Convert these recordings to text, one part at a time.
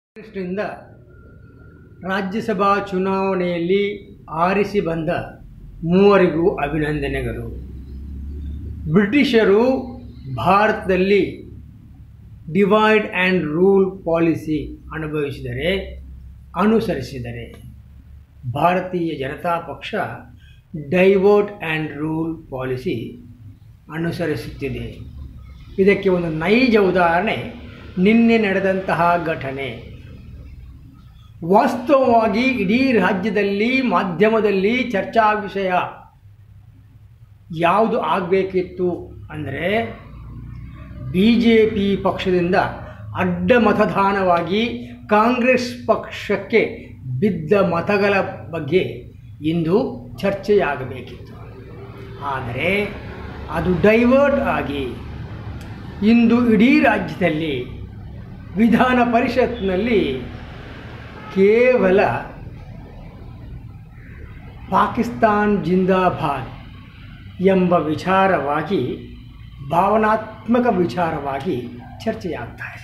ಕಾಂಗ್ರೆಸ್ನಿಂದ ರಾಜ್ಯಸಭಾ ಚುನಾವಣೆಯಲ್ಲಿ ಆರಿಸಿ ಬಂದ ಮೂವರಿಗೂ ಅಭಿನಂದನೆಗಳು ಬ್ರಿಟಿಷರು ಭಾರತದಲ್ಲಿ ಡಿವೈಡ್ ಆ್ಯಂಡ್ ರೂಲ್ ಪಾಲಿಸಿ ಅನುಭವಿಸಿದರೆ ಅನುಸರಿಸಿದರೆ ಭಾರತೀಯ ಜನತಾ ಪಕ್ಷ ಡೈವರ್ಟ್ ಆ್ಯಂಡ್ ರೂಲ್ ಪಾಲಿಸಿ ಅನುಸರಿಸುತ್ತಿದೆ ಇದಕ್ಕೆ ಒಂದು ನೈಜ ಉದಾಹರಣೆ ನಿನ್ನೆ ನಡೆದಂತಹ ಘಟನೆ ವಾಸ್ತವವಾಗಿ ಇಡೀ ರಾಜ್ಯದಲ್ಲಿ ಮಾಧ್ಯಮದಲ್ಲಿ ಚರ್ಚಾ ವಿಷಯ ಯಾವುದು ಆಗಬೇಕಿತ್ತು ಅಂದರೆ ಬಿ ಜೆ ಪಿ ಪಕ್ಷದಿಂದ ಅಡ್ಡ ಮತದಾನವಾಗಿ ಕಾಂಗ್ರೆಸ್ ಪಕ್ಷಕ್ಕೆ ಬಿದ್ದ ಮತಗಳ ಬಗ್ಗೆ ಇಂದು ಚರ್ಚೆಯಾಗಬೇಕಿತ್ತು ಆದರೆ ಅದು ಡೈವರ್ಟ್ ಆಗಿ ಇಂದು ಇಡೀ ರಾಜ್ಯದಲ್ಲಿ ವಿಧಾನ ಪರಿಷತ್ನಲ್ಲಿ ಕೇವಲ ಪಾಕಿಸ್ತಾನ್ ಜಿಂದಾಬಾದ್ ಎಂಬ ವಿಚಾರವಾಗಿ ಭಾವನಾತ್ಮಕ ವಿಚಾರವಾಗಿ ಚರ್ಚೆಯಾಗ್ತಾ ಇದೆ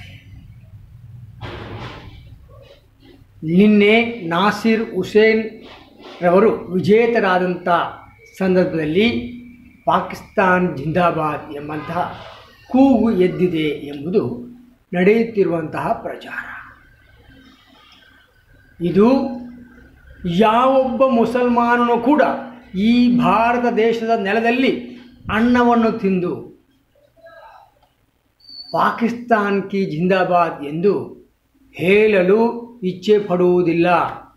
ನಿನ್ನೆ ನಾಸಿರ್ ಹುಸೇನ್ ರವರು ವಿಜೇತರಾದಂಥ ಸಂದರ್ಭದಲ್ಲಿ ಪಾಕಿಸ್ತಾನ್ ಜಿಂದಾಬಾದ್ ಎಂಬಂತಹ ಕೂಗು ಎದ್ದಿದೆ ಎಂಬುದು ನಡೆಯುತ್ತಿರುವಂತಹ ಪ್ರಚಾರ ಇದು ಯಾವೊಬ್ಬ ಮುಸಲ್ಮಾನನು ಕೂಡ ಈ ಭಾರತ ದೇಶದ ನೆಲದಲ್ಲಿ ಅನ್ನವನ್ನು ತಿಂದು ಪಾಕಿಸ್ತಾನ್ ಕಿ ಜಿಂದಾಬಾದ್ ಎಂದು ಹೇಳಲು ಇಚ್ಛೆ ಪಡುವುದಿಲ್ಲ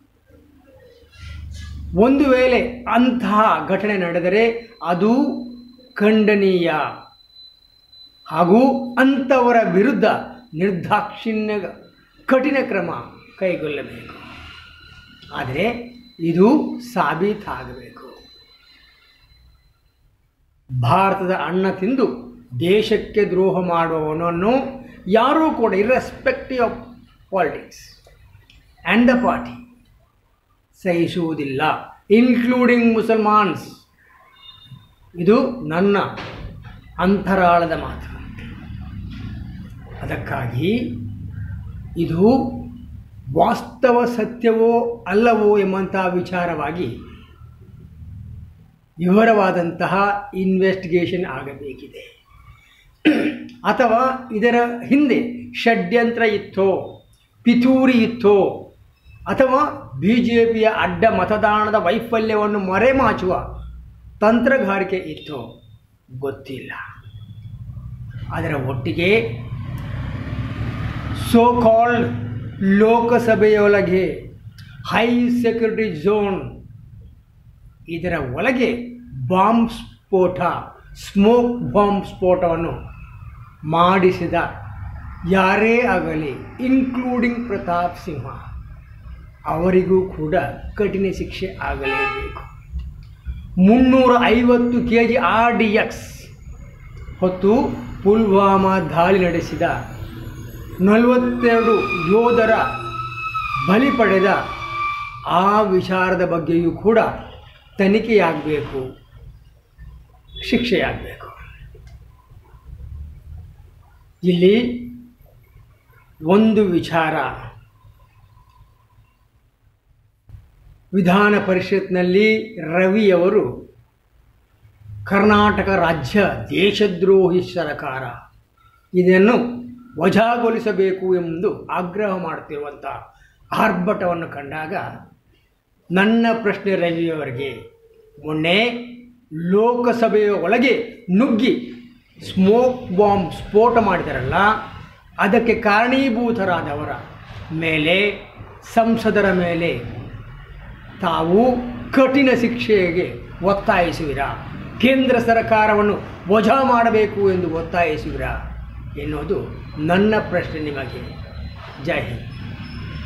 ಒಂದು ವೇಳೆ ಅಂತಹ ಘಟನೆ ನಡೆದರೆ ಅದು ಖಂಡನೀಯ ಹಾಗೂ ಅಂಥವರ ವಿರುದ್ಧ ನಿರ್ದಾಕ್ಷಿಣ್ಯ ಕಠಿಣ ಕ್ರಮ ಕೈಗೊಳ್ಳಬೇಕು ಆದರೆ ಇದು ಸಾಬೀತಾಗಬೇಕು ಭಾರತದ ಅನ್ನ ತಿಂದು ದೇಶಕ್ಕೆ ದ್ರೋಹ ಮಾಡುವವನನ್ನು ಯಾರೂ ಕೂಡ irrespective of politics and the party ಸಹಿಸುವುದಿಲ್ಲ ಇನ್ಕ್ಲೂಡಿಂಗ್ ಮುಸಲ್ಮಾನ್ಸ್ ಇದು ನನ್ನ ಅಂತರಾಳದ ಮಾತು ಅದಕ್ಕಾಗಿ ಇದು ವಾಸ್ತವ ಸತ್ಯವೋ ಅಲ್ಲವೋ ಎಂಬಂತಹ ವಿಚಾರವಾಗಿ ವಿವರವಾದಂತಹ ಇನ್ವೆಸ್ಟಿಗೇಷನ್ ಆಗಬೇಕಿದೆ ಅಥವಾ ಇದರ ಹಿಂದೆ ಷಡ್ಯಂತ್ರ ಇತ್ತೋ ಪಿತೂರಿ ಇತ್ತೋ ಅಥವಾ ಬಿ ಜೆ ಪಿಯ ಅಡ್ಡ ಮತದಾನದ ವೈಫಲ್ಯವನ್ನು ಮರೆಮಾಚುವ ತಂತ್ರಗಾರಿಕೆ ಇತ್ತೋ ಗೊತ್ತಿಲ್ಲ ಅದರ ಒಟ್ಟಿಗೆ ಸೋ ಕಾಲ್ಡ್ ಲೋಕಸಭೆಯೊಳಗೆ ಹೈ ಸೆಕ್ಯೂರಿಟಿ ಝೋನ್ ಇದರ ಒಳಗೆ ಬಾಂಬ್ ಸ್ಫೋಟ ಸ್ಮೋಕ್ ಬಾಂಬ್ ಸ್ಫೋಟವನ್ನು ಮಾಡಿಸಿದ ಯಾರೇ ಆಗಲಿ ಇನ್ಕ್ಲೂಡಿಂಗ್ ಪ್ರತಾಪ್ ಸಿಂಹ ಅವರಿಗೂ ಕೂಡ ಕಠಿಣ ಶಿಕ್ಷೆ ಆಗಲೇಬೇಕು ಮುನ್ನೂರ ಐವತ್ತು K G R D X ಹೊತ್ತು ಪುಲ್ವಾಮಾ ದಾಳಿ ನಡೆಸಿದ ನಲವತ್ತೆರಡು ಯೋಧರ ಬಲಿ ಪಡೆದ ಆ ವಿಚಾರದ ಬಗ್ಗೆಯೂ ಕೂಡ ತನಿಖೆಯಾಗಬೇಕು ಶಿಕ್ಷೆಯಾಗಬೇಕು ಇಲ್ಲಿ ಒಂದು ವಿಚಾರ ವಿಧಾನ ಪರಿಷತ್ನಲ್ಲಿ ರವಿಯವರು ಕರ್ನಾಟಕ ರಾಜ್ಯ ದೇಶದ್ರೋಹಿ ಸರ್ಕಾರ ಇದನ್ನು ವಜಾಗೊಳಿಸಬೇಕು ಎಂದು ಆಗ್ರಹ ಮಾಡುತ್ತಿರುವಂಥ ಆರ್ಭಟವನ್ನು ಕಂಡಾಗ ನನ್ನ ಪ್ರಶ್ನೆ ರವಿಯವರಿಗೆ ಮೊನ್ನೆ ಲೋಕಸಭೆಯ ಒಳಗೆ ನುಗ್ಗಿ ಸ್ಮೋಕ್ ಬಾಂಬ್ ಸ್ಫೋಟ ಮಾಡಿದಾರಲ್ಲ ಅದಕ್ಕೆ ಕಾರಣೀಭೂತರಾದವರ ಮೇಲೆ ಸಂಸದರ ಮೇಲೆ ತಾವು ಕಠಿಣ ಶಿಕ್ಷೆಗೆ ಒತ್ತಾಯಿಸುವಿರಾ ಕೇಂದ್ರ ಸರ್ಕಾರವನ್ನು ವಜಾ ಮಾಡಬೇಕು ಎಂದು ಒತ್ತಾಯಿಸುವಿರಾ ಎನ್ನುವುದು ನನ್ನ ಪ್ರಶ್ನೆ ನಿಮಗೆ ಜೈ ಹಿಂದ್